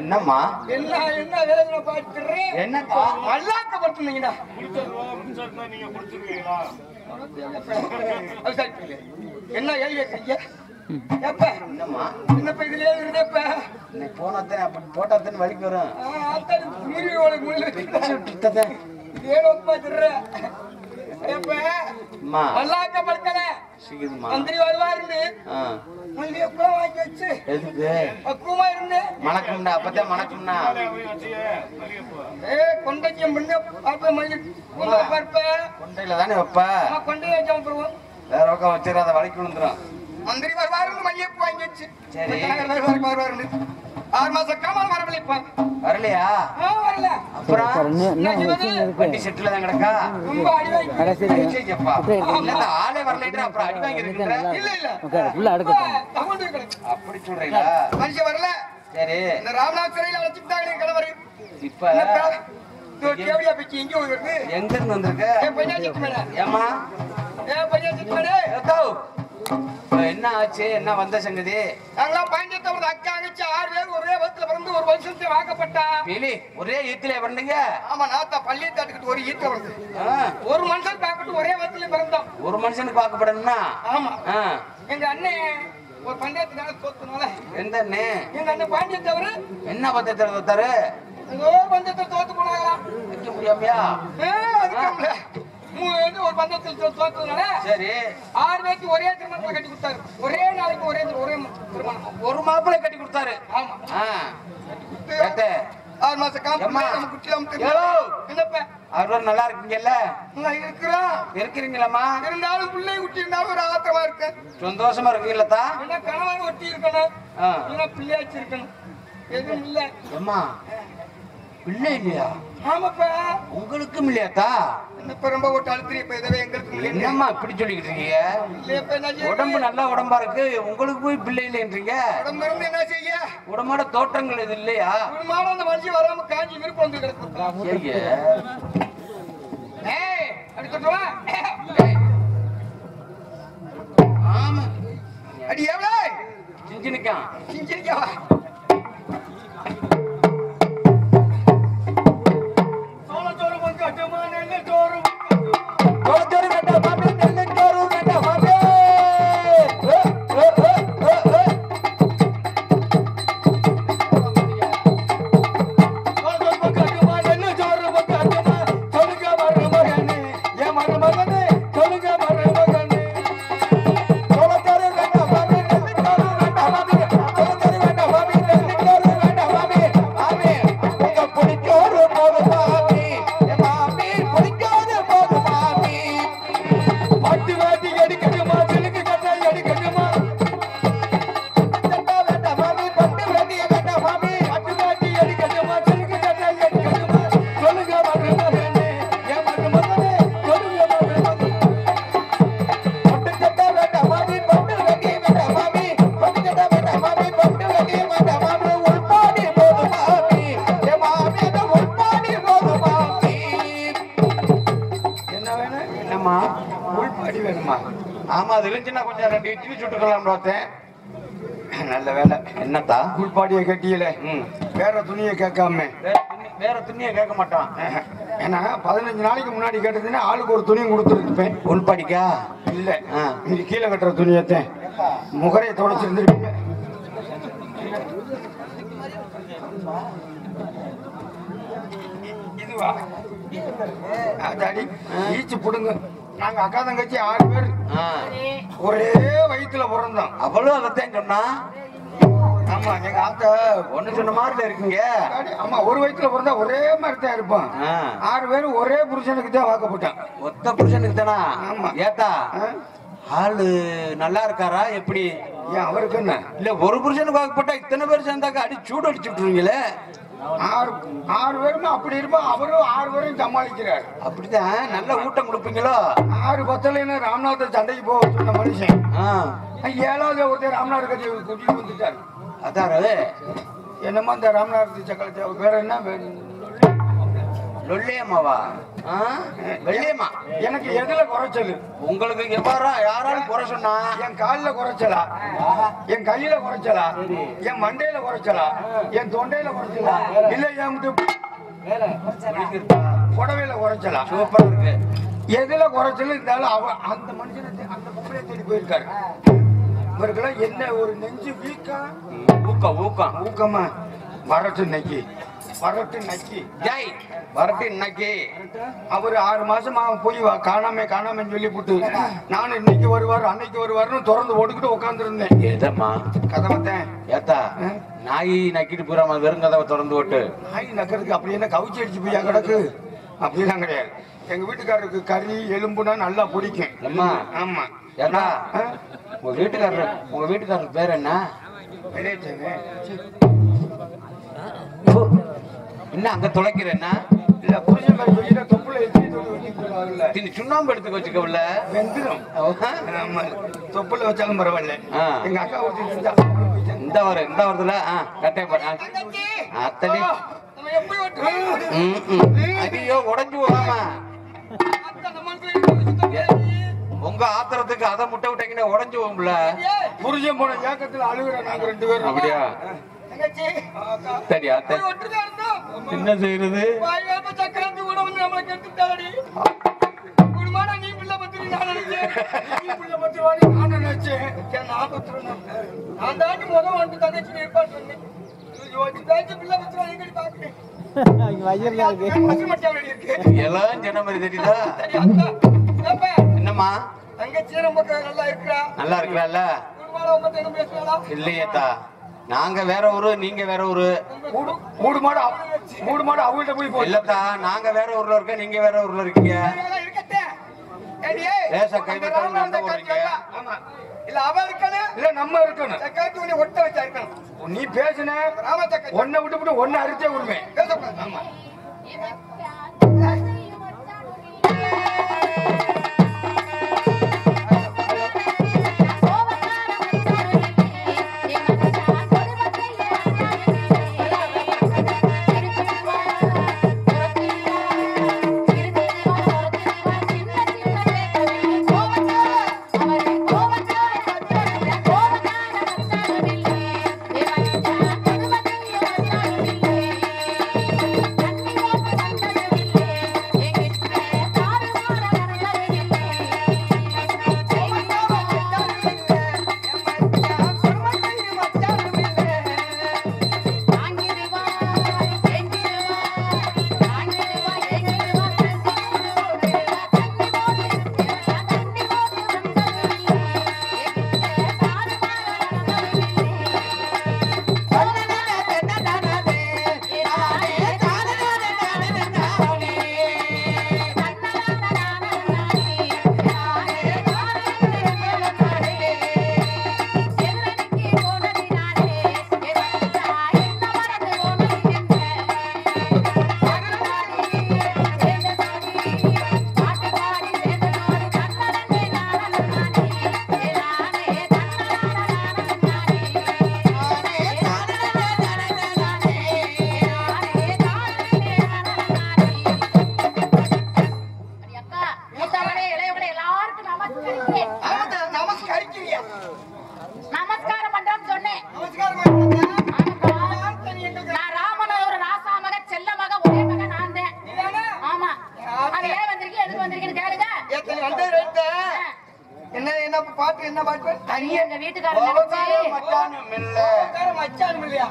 என்னம்மா என்ன என்ன வேதனை பார்த்துறேன் என்னப்பா அல்லாக்கப்படுத்துனீங்கடா அது சரி. என்ன எழுதி வைக்கிறீங்க எப்ப என்னம்மா என்னப்ப இதுல எழுதுறது எப்ப இன்னைக்கு போனாத்தான் அப்படி போட்டாத்தான் வலிக்கு வரும் அத்தனை முறிவு உனக்கு முள்ளு பிச்சு விட்டுட்டதேன். ஏழு ஒப்பாத்துறேன் எப்ப அம்மா அல்லாக்கப்படுத்தல சீக்கிரமா மந்திரி வருவாருன்னு ஆ, மல்லி எப்போ வாங்கி வச்சு எதுக்கு பக்குவமா இருந்து மணக்கும்டா அப்பதான் மணக்கும்னா ஏ கொண்டைக்கு முன்ன பார்ப்ப மல்லி பூனை பார்ப்ப கொண்டையில தானே வைப்ப நம்ம கொண்டையை வச்சு அனுப்புவோம் வேற பக்கம் வச்சிடாத வலிக்கு விழுந்துரும் மந்திரி வருவாருன்னு மல்லிகைப்பூ வாங்கி வச்சு சரி. வருவாரு வருவாருன்னு ஆறு மாசம் காமல் வரவில்லை இப்ப வரலையா ஆ, வரல அப்புறம் என்ன செய்வது? வண்டி செட்டுல தான் கிடக்கா ரொம்ப அடி வாங்கி ஐயையப்பா. என்னது ஆளே வரலைன்ற அப்புறம் அடி வாங்கி இருக்கின்ற இல்ல இல்ல ஃபுல்லா அடுக்கட்டும் தகுந்து கிடக்கு அப்படி சொல்றீங்களா மனுஷன் வரல சரி இந்த ராமநாத் சிறையில அழைச்சிட்டாங்க கணவர் இப்ப கேவடியா பிச்சு இங்க வருது எங்க இருந்து வந்திருக்க என் பையன் சிக்கு மேல ஏமா என் பையன் சிக்கு மேல என்ன ஆச்சு என்ன வந்த சங்கதி நாங்களாம் பாண்டியத்தவர் அக்கா அங்கச்சி ஆறு பேர் ஒரே வகுத்துல பிறந்து ஒரு வருஷத்தை வாக்கப்பட்டா பிலி ஒரே ஈத்திலே பண்ணீங்க ஆமா நாத்தா பள்ளியை தாட்டுக்கிட்டு ஒரு ஈட்ட வருது ஆ, ஒரு மனுஷன் பார்க்கட்டு ஒரே வகுத்துல பிறந்தோம் ஒரு மனுஷனுக்கு பார்க்கப்படணும்னா ஆமா ஆ, எங்க அண்ணன் ஒரு பஞ்சாயத்துனால தோத்துனால எந்த அண்ணே எங்க அண்ணன் பாண்டியத்தவர் என்ன பத்திரத்தில் தத்தாரு ஏதோ ஒரு பஞ்சத்தை தோத்து போனாங்களாம் வைக்க முடியாமையா ஏ, அதுக்கு மூணு பேருக்கு ஒரு பந்தத்தில் தோ- தோத்ததுனால சரி ஆறு பேருக்கு ஒரே திருமணத்துல கட்டி கொடுத்தாரு ஒரே நாளைக்கு ஒரே திரு- ஒரே திருமணம் ஒரு மாப்பிள்ளை கட்டி கொடுத்தாரு ஆமா ஆ, ஏத்தே, ஆறு மாசம் காம்பு எம்மா. நம்ம குட்டிலாம் ஏலோ. என்னப்ப அவர் நல்லா இருக்கீங்கல்ல நான் இருக்கிறோம் இருக்கிறீங்களாம்மா இருந்தாலும் பிள்ளை குட்டி இருந்தாலும் ஒரு ஆத்திரமா இருக்கு சந்தோஷமா இருக்கீங்களா என்ன கணவன் ஒட்டி இருக்கணும் ஆ. இல்லைன்னா பிள்ளையாச்சு இருக்கணும் எதுவும் இல்ல அம்மா பிள்ளை இல்லையா ஆமாப்பா உங்களுக்கும் இல்லையாத்தா என்னப்ப ரொம்ப ஓட்டு அழுத்திரி இப்ப எதவே எங்களுக்கு இல்லை என்னம்மா இப்படி சொல்லிக்கிட்டு இருக்கீங்க இல்லையப்ப என்ன செய்ய உடம்பு நல்ல உடம்பா இருக்கு உங்களுக்கு போய் பிள்ளை இல்லைன்றீங்க உடம்பு இருந்து என்ன செய்ய உடம்போட தோற்றங்கள் இது இல்லையா ஒரு மாதம் அந்த மனுஷன் வராம காஞ்சி விருப்பம் வந்து கிடக்கும் ஐயே. ஏய் அப்படி சொல்லுவா ஆமா அடி எவ்வளோ சிஞ்சினிக்கான் சிஞ்சிரிக்கவா சோளத்தோறு வந்து அட்டமா நெல்லு தோறு தோற்றரு வேண்டா மாமே நெல்லுச்சோறு வேண்டா மாமே ஏ, ஏ, ஏ, ஏ, ஏ. சோளத்தோறு வந்து அட்டமா நெல்லு தோறு வந்து அட்டமா சொல்லுங்க மருமகனே என் மருமகனே சொல்லுங்க மருமகனே தோற்றரு வேண்டா மாமே நெல்லுச்சோறு வேண்டா மாமே தோற்றரு வேண்டா மாமே நெல்லுச்சோறு வேண்டா மாமே மாமே உங்க புடிச்சோறு போதும் மாமி ஏ மாமி புடிச்சோறு போதும் மாமி பட்டு வேட்டி அடிக்கணுமா சிலுக்கு கட்டை அடிக்கணுமா சட்டா வேண்டா மாமி பட்டு வேண்டி வேண்டா மாமி பட்டு வேட்டி அடிக்கணுமா சிலுக்கு கட்டை அடிக்கணுமா சொல்லுங்க மருமகனே என் மருமகனே சொல்லுங்க மருமகனே பட்டு சட்டா வேண்டா மாமி பட்டு வேண்டி வேண்டா மாமி பட்டு சட்டா வேண்டா மாமி பட்டு வேண்டி வேண்டா மாமி உள்பாடி போதும் மாமி ஏ மாமி அந்த உள்பாடி போதும் மாமி என்ன வேணும் என்னம்மா உள்பாடி வேணுமா ஆமா அது இருந்துச்சுன்னா கொஞ்சம் ரெண்டு இட்லி சுட்டுக்கலாம் பார்த்தேன் நல்ல வேலை என்னத்தா உள்பாடியை கட்டியல ம் வேற துணியை கேட்காம வேற துணி- வேற துணியை கேட்க மாட்டான் ஏன்னா பதினஞ்சு நாளைக்கு முன்னாடி கேட்டதுன்னா ஆளுக்கு ஒரு துணியும் கொடுத்துருப்பேன் உள்படிக்கா இல்ல ஆ. இங்க கீழே கட்டுற துணியத்தை முகரையை தொடச்சிருந்துருப்பீங்க இதுவா அதாடி ஈச்சு புடுங்க நாங்க அக்கா தங்கச்சி ஆறு பேர் ஆ. ஒரே வயித்துல பிறந்தோம் அவ்வளவு அதைத்தான் சொன்னா ஆமா எங்க ஆத்தா ஒண்ணு சொன்ன மாதிரி இருக்கீங்க அதாடி, ஆமா ஒரு வயித்துல பிறந்தா ஒரே மாதிரி தான் இருப்பான் ஆ. ஆறு பேரும் ஒரே புருஷனுக்கு தான் வாக்கப்பட்டான் ஒத்த புருஷனுக்கு தானா ஆமா. ஏத்தா ஆ? ஆளு நல்லா இருக்காரா எப்படி ஏன் அவருக்கு என்ன இல்ல ஒரு புருஷனுக்கு வாக்கப்பட்டா இத்தனை பேர் சேர்ந்தாக்க அடி சூடு அடிச்சு விட்டுருவீங்களே ஆறு ஆறு பேருமே அப்படி இருப்பான் அவரும் ஆறு பேரையும் சமாளிக்கிறார் அப்படிதான் நல்ல ஊட்டம் கொடுப்பீங்களோ ஆறு பத்தலைன்னு ராமநாத சண்டைக்கு போக சொன்ன மனுஷன் ஆ, ஏழாவது ஒருத்தர் ராமநாத கட்சி கூட்டிட்டு வந்துட்டார் அதாரு என்னமோ இந்த ராமநாத சக்கரத்தை அவர் பேர் என்ன லொல்லியம்மாவா ஆ? வெள்ளியம்மா எனக்கு எதுல குறைச்சல் உங்களுக்கு எவ்வாறா யாராலும் குறை சொன்னா என் கால்ல குறைச்சலா என் கையில குறைச்சலா என் மண்டையில குறைச்சலா என் தொண்டையில குறைச்சலா இல்ல என் முட்டு புடவையில குறைச்சலா சூப்பரா இருக்கு எதுல குறைச்சல் இருந்தாலும் அவ அந்த மனுஷனை தே- அந்த பொம்பளை தேடி போயிருக்காரு இவருக்கெல்லாம் என்ன ஒரு நெஞ்சு வீக்கா ஊக்கம் ஊக்கம் ஊக்கமா வரட்டு நக்கி வரட்டு நக்கி ஜெய் வரட்டு இன்னைக்கு அவர் ஆறு மாசமா போய் வா- காணாம காணாமன்னு சொல்லி போட்டு நானும் இன்னைக்கு வருவார் அன்னைக்கு வருவாருன்னு திறந்து ஓடிக்கிட்டு உட்காந்துருந்தேன் எதம்மா கதவத்தேன் ஏத்தா நாய் நக்கிட்டு போறாம வெறும் கதவை திறந்து விட்டு நாய் நக்கிறதுக்கு அப்படி என்ன கவிச்சு அடிச்சு போய் கிடக்கு அப்படிலாம் கிடையாது எங்க வீட்டுக்காரருக்கு கறி எலும்புனா நல்லா பிடிக்கும் அம்மா ஆமா ஏத்தா ஆ? உங்க வீட்டுக்காரர் உங்க வீட்டுக்காரர் பேர் என்ன வெளியேற்றேங்க. சீ. ஓ, என்ன அங்க தொலைக்கிறேன்னா இல்ல புருஷன்காரி சொல்லிட்டா தொப்புல எச்சி தொட்டு வச்சுக்கல தின்னு சுண்ணாம்பு எடுத்து வச்சுக்கவில்ல வெந்துடும் ஆமா தொப்புல வச்சாலும் பரவாயில்ல ஆ. எங்க அக்கா ஊத்தி செஞ்சா இந்த வர இந்த வரதுல கட்டை போற அத்தடி நம்ம எப்படி ஓட்டுறோம்? ம், ம். ஐயோ உடைஞ்சு போகாம அந்த மனுஷன் இப்படி சுத்தம் பண்ணி, உங்க ஆத்திரத்துக்கு அதை முட்டை விட்டீங்கன்னா உடைஞ்சு போகும்ல ஏய், புருஷன் போன ஏக்கத்துல அழுகுற நாங்க ரெண்டு பேரும் அப்படியா தங்கச்சி, சரியா போய் ஒட்டுதா இருந்தோம். என்ன செய்யறது வாய் வேப்ப சக்கரத்து கூட வந்து நம்மளை கெடுத்துட்டாடி. குடும்பமா நீ பிள்ளை பத்திரி நான் நினைச்சேன். நீ புள்ள பத்து வாடி நான் நினைச்சேன் சரி, நான் பத்திரணும். நான் தாண்டி முத வந்து தங்கச்சி இருப்பான்னு சொன்னேன். ஐயோ, இந்த பேச்சு பிள்ளை பத்திரம் எங்கடி பாக்குறேன்? பசு மச்சான் வெளிய இருக்கு. எல்லாம் சொன்ன மாதிரி தெரியுதா சரி, அக்கா, ஏப்பா, என்னம்மா தங்கச்சி ரொம்ப நல்லா இருக்கிறா நல்லா இருக்கிறாள்ல குடும்பமா உங்க தெரியும் பேசுவாளா இல்லையேத்தா நாங்க வேற ஊரு நீங்க வேற ஊரு மூடு மூடு மாடு அவ- மூடு மாடு அவங்கள்ட்ட போய் போய் இல்லத்தா நாங்க வேற ஊர்ல இருக்கோம் நீங்க வேற ஊர்ல இருக்கீங்க இதெல்லாம் இருக்கட்டே. ஏடி, ஏய், லேசா கை அந்த வைத்தாலும் ராமன் நடந்து அந்த போறீங்க. காட்சி எல்லாம். ஆமா. இல்ல அவ இருக்கணும் இல்ல நம்ம இருக்கணும் சக்காத்தி உன்னை ஒட்ட வச்சா இருக்கணும் நீ பேசுன ராம சக்காத்தி ஒன்னை விட்டு விட்டு ஒன்னு அரிச்சே விடுவேன் பேசக்கூடாது ஆமா ஆமா, நமஸ்கரிக்கிறியா நமஸ்காரம் பண்றோம்னு சொன்னேன் நமஸ்காரம் பண்ணுங்க. ஆமாப்பா. நான் ராமனோட ராசா மக செல்ல மக ஒரே மக நான் தான் நீதானே? ஆமா அது ஏன் வந்திருக்கு எதுக்கு வந்திருக்குன்னு கேளுங்க எத்தனை வந்தே ரைட்டு. என்ன என்ன பாட்டு என்ன பாட்டு தனி எங்க வீட்டுக்காரர் அவதார நினைச்சு மச்சானும் இல்ல உட்கார மச்சான் இல்லையா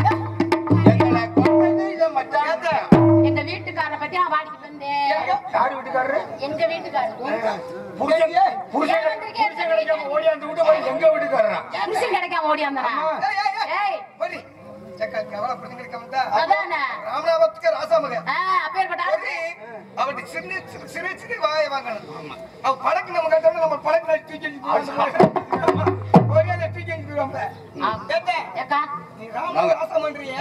எங்களை கொண்டது இந்த மச்சான் எங்க வீட்டுக்காரரை பத்தி நான் வாடிக்கிட்டு வந்தேன் யாரு வீட்டுக்காரரு எங்க வீட்டுக்காரர் புருஷன் புருஷன் ஏன் வந்திருக்கீங்க? புருஷன் கிடைக்காம ஓடியாந்து விட்டு போய் எங்க வீட்டுக்காரரா புருஷன் கிடைக்காம ஓடி வந்தானா ஏய், ஏய், ஏய். ஏய் போடி. சக்கா, கவலை பிரச்சனை வந்தா அதானே ராமநாதத்துக்கு ராசாமகன் ஆ, அப்பேற்பட்ட ஆளு. அவட்டு சின்ன சிறு சிறு சிறு வாயை வாங்கணும் அவ பழக்கு நம்ம கட்டணும் நம்ம பழக்கு தூக்கி ஒரே தூக்கி அனுப்பிடுவாங்க ஆ. ஏக்கா நீ ராம ராசம் பண்றிய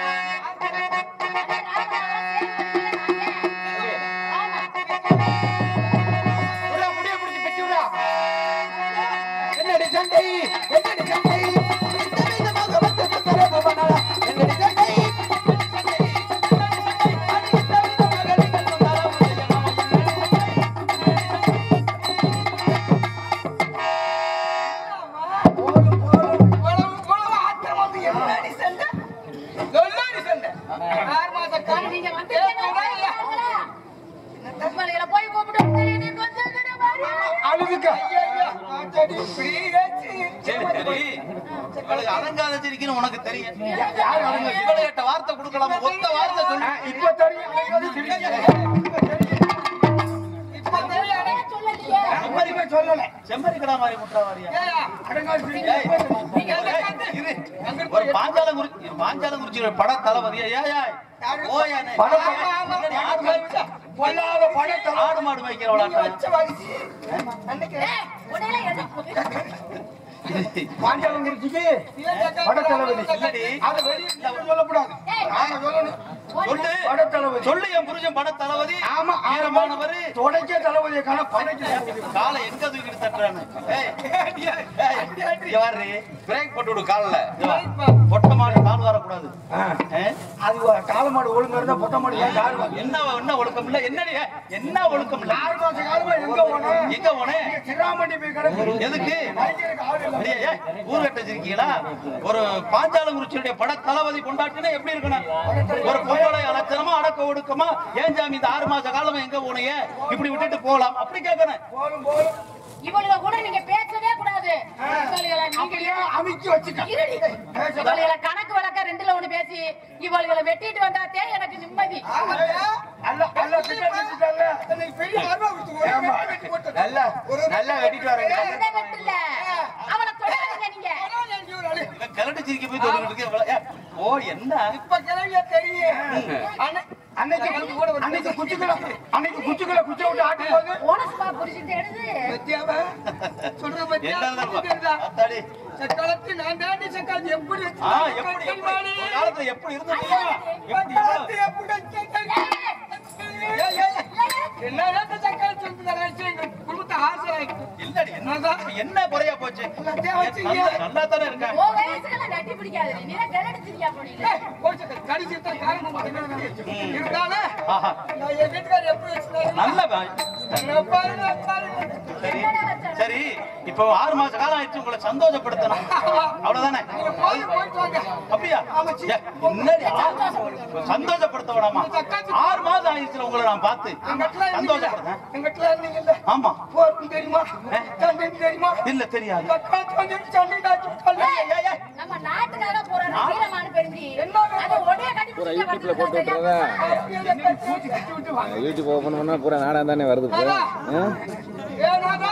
விடா, முடிய பிடிச்சு பெட்டி விடா. என்னடி சண்டை என்னடி சண்டை இந்த விதமாக வந்து சுத்தரவு பண்ணலாம். என்னடி சண்டை இவளுக்கு அடங்காத சிரிக்குன்னு உனக்கு தெரியும் இவளு கிட்ட வார்த்தை கொடுக்கலாமா ஒத்த வார்த்தை சொல்லு இப்ப தெரியும் இப்ப தெரியாது. சொல்லலையே செம்மறிமே சொல்லல செம்மறி கடா மாதிரி முட்டாவாரியா ஏய்யா, அடங்காது சிரிக்க ஏய், ஏய், இரு. ஒரு பாஞ்சாலம் குறிச்சி பாஞ்சாலம் குறிச்சி பட தளபதியா ஏய் ஏய் ஓயானே படம் ஆமா, ஆமா, முன்னாடி ஆடு மாடு பொல்லாத படத்தை ஆடு மாடு வைக்கிறவளா வச்ச வயசு. அன்னைக்கு ஏய், உன்னையில என்ன பாஞ்சாலம் குறிச்சிக்கு இல்ல, கேட்க பட தளபதி இல்லடி அதை வெளியே சொல்லக்கூடாது ஏய், நாங்க சொல்லணும் சொல்லு பட தளபதி சொல்லு என் புருஷன் பட தளபதி ஆமா வீரமானவரு தொடக்க தளபதியை காண படைக்கு தளபதி காலை எங்க தூக்கிட்டு தட்டுறானு ஏய் ஏய், இங்க வாரு பிரேக் போட்டு விடு கால்ல இங்க வா. பொட்டை மாடு கால் வரக்கூடாது ஆ. ஏ? அது கால மாடு ஒழுங்கா இருந்தா பொட்டை மாடு ஏன் கால் வரும்? என்ன என்ன ஒழுக்கம் இல்ல என்னடி என்ன ஒழுக்கம் இல்ல ஆறு மாச காலமா எங்க போனோம் எங்க போனே சிராமண்டி போய் கிடக்கு எதுக்கு வைக்கிறதுக்கு ஆள் இல்ல. அடியே, ஏய், ஊர் கட்ட வச்சிருக்கீங்களா ஒரு பாஞ்சாலங்குறிச்சியுடைய பட தளபதி கொண்டாட்டினா எப்படி இருக்கணும் ஒரு பொம்பளை அலட்சணமா அடக்க ஒடுக்கமா ஏன் சாமி இந்த ஆறு மாச காலமா எங்க போனீங்க இப்படி விட்டுட்டு போலாம் அப்படி கேட்கணும் போதும் போதும் இவளுக கூட நீங்க பேசவே கூடாது இவளுகளை நீங்க அப்படியே அமைச்சு வச்சுக்க இருடி. இவளுகளை கணக்கு வழக்க ரெண்டுல ஒண்ணு பேசி இவளுகளை வெட்டிட்டு வந்தாத்தே எனக்கு நிம்மதி ஆமாய்யா. அல்ல அல்ல திட்டம் திட்டல அன்னைக்கு பெரிய அருவா கொடுத்து ஒரே ஆமா. வெட்டி போட்டது. நல்லா நல்லா வெட்டிட்டு வரேங்க எந்த வெட்டுல அவனை தொடாதீங்க நீங்க அதான் எனக்கு ஒரு அழகு. இவன் கிளட்டு சிரிக்க போய் தொட்டு இருக்கு இவ்வளவு. ஏய், ஓ என்ன இப்ப கிளவியா தெரியும். அன்னை- அன்னைக்கு அன்னைக்கு குச்சிக்கல அன்னைக்கு குச்சிக்கல குச்சி விட்டு ஆட்டும் போது போனஸ்மா புரிச்சுட்டு எடுது பத்தியாவா? சொல்ற பத்தியா? என்ன தெரியுதா? அத்தாடி சக்காலத்து நான் தாண்டி சக்காலத்து எப்படி ஆ வச்சிருக்கேன் எப்படி எப்படி தெரியுமாடி? ஒரு காலத்துல எப்படி இருந்தது தெரியுமா? எப்படி சக்காலத்து இருந்தது? எப்படி வச்சிருக்கேன்? ஏய், ஏய், ஏய். என்னதான் இந்த சக்காலத்து வந்து நான் நினைச்சேன், எங்க குடும்பத்தை ஆசையாயிட்டு. இல்லடி என்ன இப்ப என்ன குறையா போச்சு எல்லாத்தையும் வச்சீங்க. நல்லா- நல்லா தானே இருக்கேன் ஓ வயசுல கட்டி பிடிக்காது நீ தான் கிளடிச்சிருக்கியா போனீங்க ஏய், ஒரு சக்கரம் கடிச்சு தான் காரணம் மாட்டேங்குது. இருந்தாலும் ஆஹா நான் என் வீட்டுக்காரர் எப்படி வச்சிருந்தாரு? நல்ல பா- நான் பாரு, நான் பாரு. சரி சரி இப்போ ஆறு மாச காலம் ஆயிடுச்சு உங்களை சந்தோஷப்படுத்தணும் அவ்வளவுதானே நீங்க போய் போயிட்டு வாங்க. அப்படியா ஏ, என்னடி ஆ- சந்தோஷப்படுத்த வேணாமா ஆறு மாசம் ஆயிடுச்சு உங்களை நான் பார்த்து எங்க வீட்டுல இருந்தீங்கல்ல? சந்தோஷப்படுத்தேன் எங்க வீட்டுல இருந்தீங்கல்ல? ஆமா போர்க்கும் தெரியுமா சண்டைக்கு தெரியுமா இல்ல தெரியாது சக்காலத்து வந்து சண்டை காய்ச்சி விட்டாலே. நம்ம நாட்டுக்காக போறோம் வீரமான பெருந்தி என்ன அது உடனே கட்டி பிடிச்சிட்டு யூடியூப்ல போட்டு விட்டுறதா அப்படியே அந்த கட்சி வச்சு கட்டி விட்டு வாங்க. யூடியூப் ஓபன் பண்ணா பூரா நாடா தானே வருது இப்போ ஆ? ஏனாதா?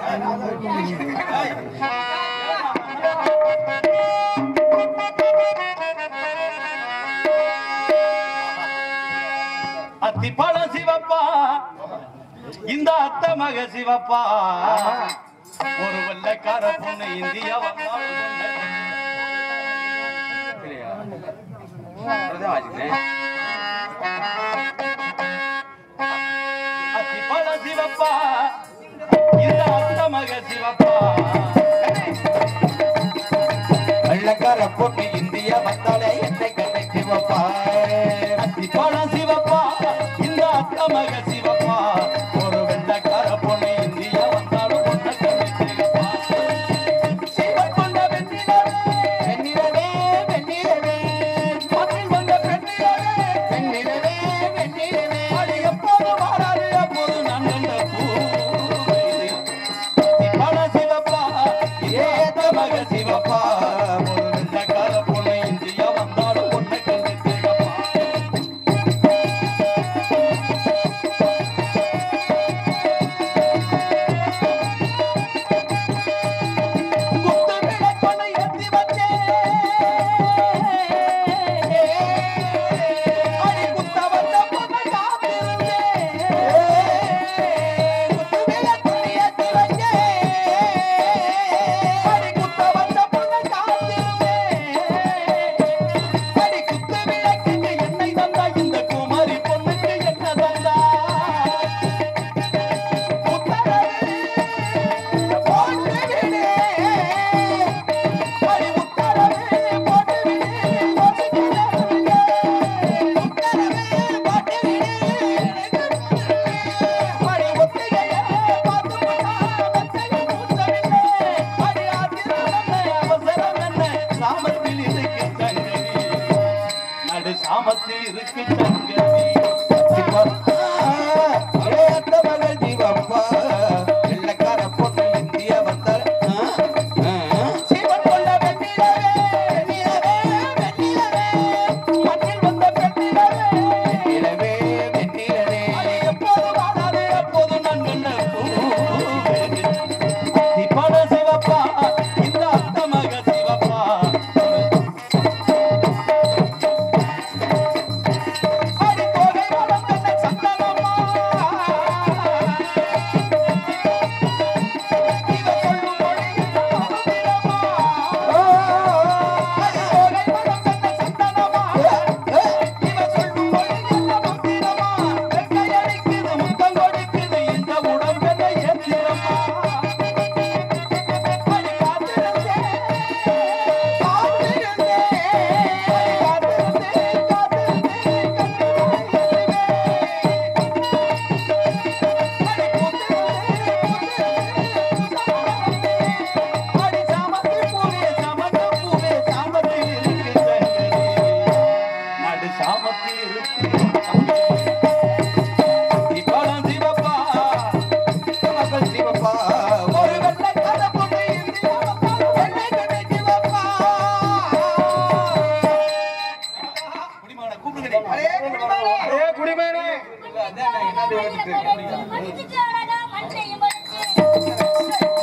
அத்திப்பழம் சிவப்பா இந்த அத்த மக சிவப்பா ஒரு வெள்ளக்கார பொண்ணு இந்தியா வந்தாலும் அத்திப்பழம் சிவப்பா இந்த அத்த மக சிவப்பா வெள்ளக்கார பொண்ணு இந்தியா வந்தாலே என்னை கண்ணை சிவப்பா அத்திப்பழம் சிவப்பா இந்த அத்த மக சிவப்பா ஒரு வெள்ளக்கார பொண்ணு இந்தியா வந்தாலும் ஒன்ன கண்ணு சிவப்பா சிவப்பொண்ட வெண்ணிலவே வெண்ணிலவே வெண்ணிலவே மண்ணில் வந்த பெண்ணிலவே வெண்ணிலவே வெண்ணிலவே அது எப்போது மாறாது அப்போது நான் கண்ட பூவே. அத்திப்பழம் சிவப்பா ஏத்த மக சிவப்பா ஒரு வெள்ளக்கார பொண்ணு இந்தியா வந்தாலும் ஒன்ன கண்ணு சிவப்பா குத்து விளக்கொன்னு ஏத்தி வச்சேன். அடி குத்த வந்த பொண்ணை காத்திருந்தேன். குத்து விளக்கொன்னு ஏத்தி வச்சேன். அடி குத்த வந்த பொண்ணை காத்திருந்தேன். அடி குத்து விளக்குக்கு எண்ணெய் தந்தா இந்த குமரி பொண்ணுக்கு என்ன தந்தா உத்தரவு போட்டு விடு. அடி உத்தரவு போட்டு விடு. போட்டு விடு. உத்தரவு போட்டு விடு. அடி ஒத்திகையை பார்த்து போனா வெத்தையை பூசவில்லை. அடி ஆத்திரம் என்ன, அவசரம் என்ன, சாமத்தில் இருக்கு சங்கதி. நடு சாமத்தில் இருக்கு சங்கதி ஏத்த மகள் சிவப்பா வெள்ளக்கார பொண்ணு இந்தியா வந்தாலே சிவன் கொண்ட வெற்றி மண்டை ஓட்டிட்டு மனசுக்கு அழகா மண்டையும் படைச்சு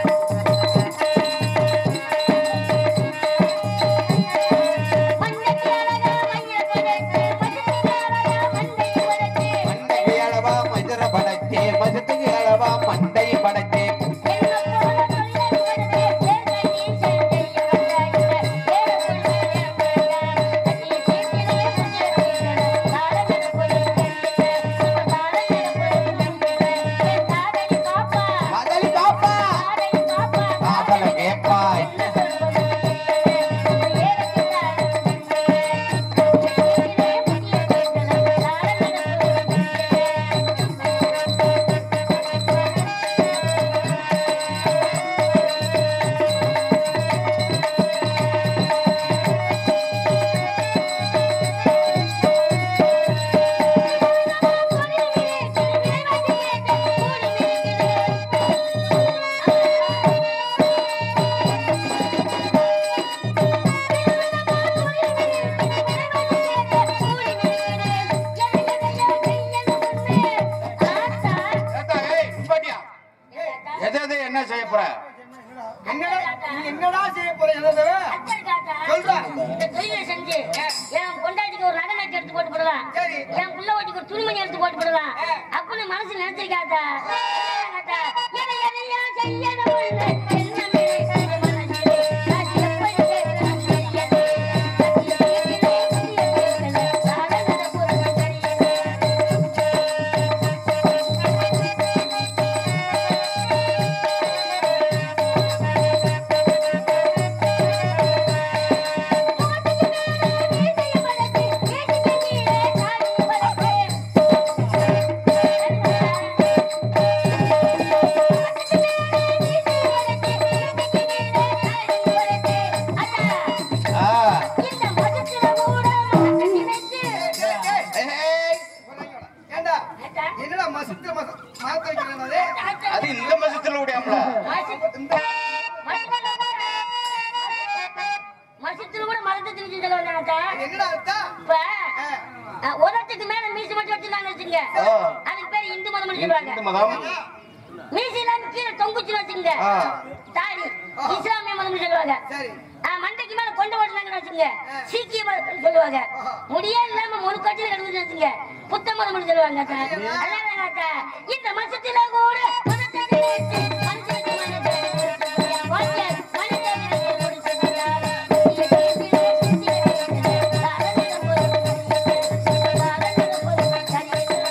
மண்டைக்கு அழகா மஞ்சள் படைச்சு மனசுக்கு அழகா மண்டையும் படைச்சு மண்டைக்கு அளவா மதுர படைச்சே மசத்துக்கு அளவா மண்டை படைச்சே என்ன போல தொழிலாளி வருதே தேர்தல் நீ செய்ய வந்தாயிர வேற சொல்ல கட்டி சீக்கிரமே புதிய தாளம் போய் தாளம் போய் தாளடி காப்பா மதலி காப்பா தாளடி காப்பா காதல கேப்பா ஏத்தா, ஏய், நிப்பாட்டியா. எது எது என்ன செய்ய போற என்னடா நீ என்னடா செய்ய போற என்னது சொல்றா. இந்த தொழிலை செஞ்சு என் பொண்டாட்டிக்கு ஒரு நகை நட்டு எடுத்து போட்டு போடலாம் சரி. என் புள்ள ஓட்டிக்கு ஒரு துணிமணி எடுத்து போட்டு போடலாம் அப்படின்னு மனசு நினைச்சிருக்காத்தா எதை எதையோ செய்யணும் என்ன நினைக்கிற மனசிலே அது எப்படி கேட்கணும் தெரியலே. அது கேட்கலே, புரிய கேட்கல. சாதனை பொறுமை தெரியலே. ஆ, ஏய், ஏண்டா என்னடா மசத்துல மச மாத்த வைக்கிறேன் அது இந்த மசத்துல விடியாமல மசத்துல கூட மரத்தை திணிச்சு சொல்லுவாங்க என்னடா அர்த்தா இப்ப அஹ், உதட்டுக்கு மேல மீசை மட்டும் வச்சிருந்தாங்க வச்சுங்க ஆ. அதுக்கு பேர் இந்து மதம் சொல்லுவாங்க இந்து மதம் மீசை இல்லாம கீழே தொங்குச்சுன்னு வச்சுங்க ஆ. தாடி இஸ்லாமிய மதம் சொல்லுவாங்க சரி ஆ, மண்டைக்கு மேல கொண்டு ஓட்டுனாங்கன்னு வச்சுங்க சீக்கிய மதம் சொல்லுவாங்க முடியே இல்லாம முழு கட்சியில கிடக்குதுன்னு வச்சுங்க புத்த மதம் சொல்லுவாங்க அக்கா. அதான் அக்கா. இந்த மாசத்துல கூட மதத்தை நினைத்து மனுஷனுக்கு மனதை வாழ்க்கை மனித நிலையை கொடுத்ததால் இந்த தேசத்திலே புதிய தேசத்திலே தாரணிடம் ஒரு தாரணிடம் ஒரு சரியில்லை.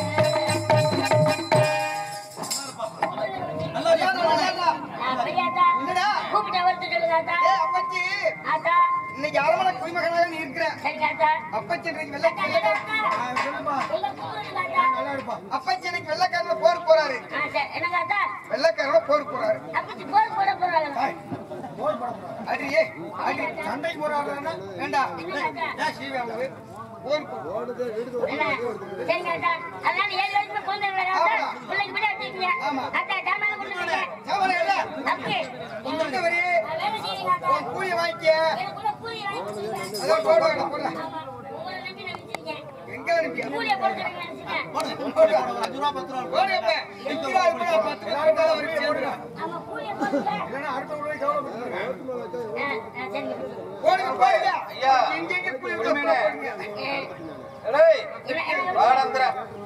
நல்லா நல்லா நான் பெரியாத்தா என்னடா கூப்பிட்ட ஒருத்தர் சொல்லுங்க ஆத்தா ஏ அப்பச்சி ஆத்தா இன்னைக்கு அரமணை குடிமகனாக நீ இருக்கிற சரிங்க ஆத்தா அப்பச்சி இன்னைக்கு வெள்ளை ஆத்தா, எது ஆத்தா? சொல்லுமா உங்க கூப்பிடுங்க ஆத்தா. அப்பச்சி இன்னைக்கு வெள்ளைக்காரன போர் போறாரு ஆ, சரி. என்னங்க ஆத்தா? வெள்ளைக்காரன போர் போறாரு அப்பச்சி போர் போட போறாங்க. அடியே அடி சண்டைக்கு போறாருன்னா வேண்டா என்னங்க ஆத்தா? ஏன் சீவியாவு போர் போ- என்ன? சரிங்க ஆத்தா. அதனால ஏழு வயசுல குழந்தை இல்லைங்க ஆத்தா? பிள்ளைக்கு பிள்ளை வச்சிருக்கீங்க. ஆமா. ஆத்தா, ஜாமான் கொடுத்துருங்க. சாவல இல்ல அப்படி. இந்த வரி நான் வேலை செய்யுங்க ஆத்தா. உன் கூலி வாங்கிக்க எனக்குள்ள கூலி வாங்கி கொடுங்க. அதான் போடுவாங்க போடுறேன் ஆமா. உங்களை நம்பி நான் வச்சிருக்கேன். எங்க அனுப்பியா கூலியை போட்டுருங்க நினைச்சுங்க. ஓடியப்ப நிக்கிறா இப்ப பத்து நாள் வரைக்கும் போடுங்க ஆமா, கூலியை போட்டுருங்க. இல்லைன்னா அடுத்த முறை கவலை பண்ணுங்க ஆ, ஆ, சரிங்க. போடுங்க போடுங்க ஐயா. எங்க எங்க கூலி இருக்கோ போடுங்க ஆ, ஏய், என்ன- என்ன- வாடாந்திர.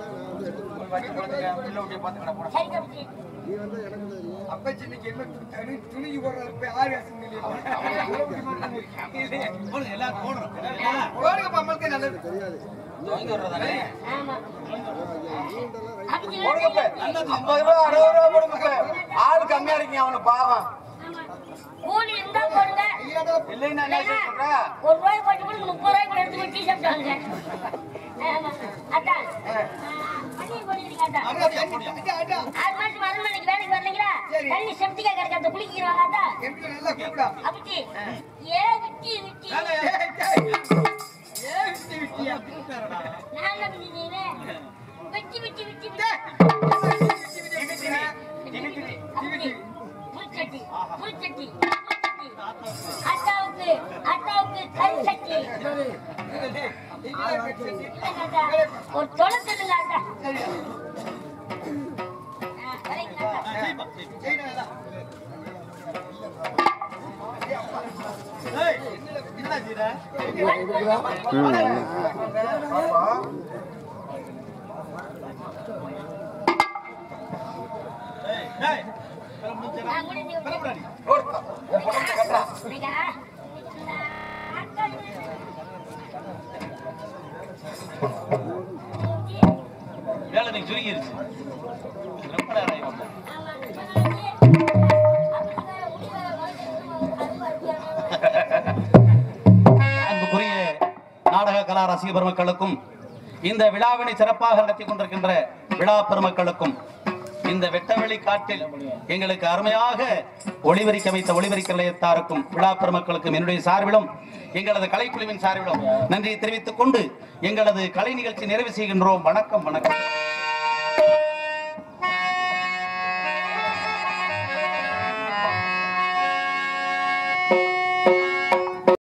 சரிங்க அப்பச்சி. அப்பச்சி இன்னைக்கு என்ன தனி துணிக்கு போடுறது போய் ஆறு அசங்க போடுங்க நம்மளுக்கு நல்லது ஆமா. அப்பச்சி, போடுங்கப்ப. ஐம்பது ரூபா, அறுபது ரூபா போடுங்கப்ப. ஆள் கம்மியா இருக்கீங்க அவனுக்கு பாவம் ஆமா. கூலி இருந்தா போடுங்க இல்லைன்னா என்ன இல்லைன்னா, சொல்ற ஒரு ரூபாய் போட்டு கூட முப்பது ரூபாய் கூட எடுத்து போய் டீ ஷர்ட் வாங்க ஆமா. அதான் ஆ, பன்னீர் போடுறீங்க அதான் ஆறு மாசம் அரண்மனைக்கு வேலைக்கு வரலைங்களா சரி. தண்ணி செப்டிக்கா கிடைக்காத குளிக்கிறாங்க அதான் எனக்கு நல்லா கூப்பிடா அப்பச்சி ஏ விட்டி விட்டி ஏன் விட்டு விட்டியா நான் என்ன பண்ணிட்டீங்க விட்டி விட்டி விட்டி விட்டி அப்படி. புல்சட்டி புல்சட்டி புல்சட்டி. அத்தாவுக்கு அத்தாவுக்கு கல் சட்டி இல்லைங்க அத்தா. ஒரு தொலை சொல்லுங்க அத்தா நான் கூட நீங்க நீங்க வேலை நீங்க சுருங்கிருச்சு ரொம்ப நேரம் ஆயிடுச்சு. அன்புக்குரிய நாடக கலா ரசிக பெருமக்களுக்கும் இந்த விழாவினை சிறப்பாக நடத்தி கொண்டிருக்கின்ற விழா பெருமக்களுக்கும் இந்த வெட்டவெளி காட்டில் எங்களுக்கு அருமையாக ஒளிபரிக்க வைத்த ஒளிபரிக்க நிலையத்தாருக்கும் விழா பெருமக்களுக்கும் என்னுடைய சார்பிலும் எங்களது கலைக்குழுவின் சார்பிலும் நன்றியை தெரிவித்துக் கொண்டு எங்களது கலை நிகழ்ச்சி நிறைவு செய்கின்றோம் வணக்கம் வணக்கம்